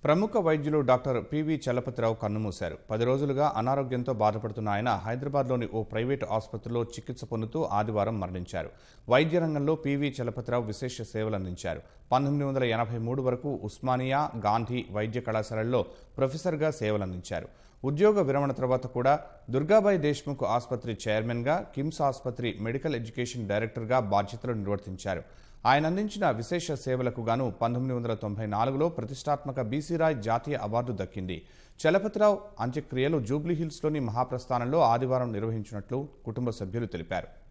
ప్రముఖ వైద్యులు doctor PV Chalapathirao కన్నుమూశారు పది రోజులుగా అనారోగ్యంతో బాధపడుతున్న ఆయన హైదరాబాద్లోని ఓ ప్రైవేటు ఆసుపత్రిలో చికిత్స పొందుతూ ఆదివారం మరణించారు వైద్య రంగంలో పివి చలపతిరావు విశేష సేవలందించారు పంతొమ్మిది వందల ఎనభై మూడు వరకు ఉస్మానియా గాంధీ వైద్య కళాశాలల్లో ప్రొఫెసర్గా సేవలందించారు ఉద్యోగ విరమణ తర్వాత కూడా దుర్గాబాయి దేశ్ముఖ్ ఆసుపత్రి చైర్మన్గా కిమ్స్ ఆసుపత్రి మెడికల్ ఎడ్యుకేషన్ డైరెక్టర్గా బాధ్యతలు నిర్వర్తించారు ఆయన అందించిన విశేష సేవలకు గాను పంతొమ్మిది వందల తొంభై నాలుగులో ప్రతిష్టాత్మక బీసీరాయ్ జాతీయ అవార్డు దక్కింది చలపతిరావు అంత్యక్రియలు జూబ్లీహిల్స్లోని మహాప్రస్థానంలో ఆదివారం నిర్వహించినట్లు కుటుంబ సభ్యులు తెలిపారు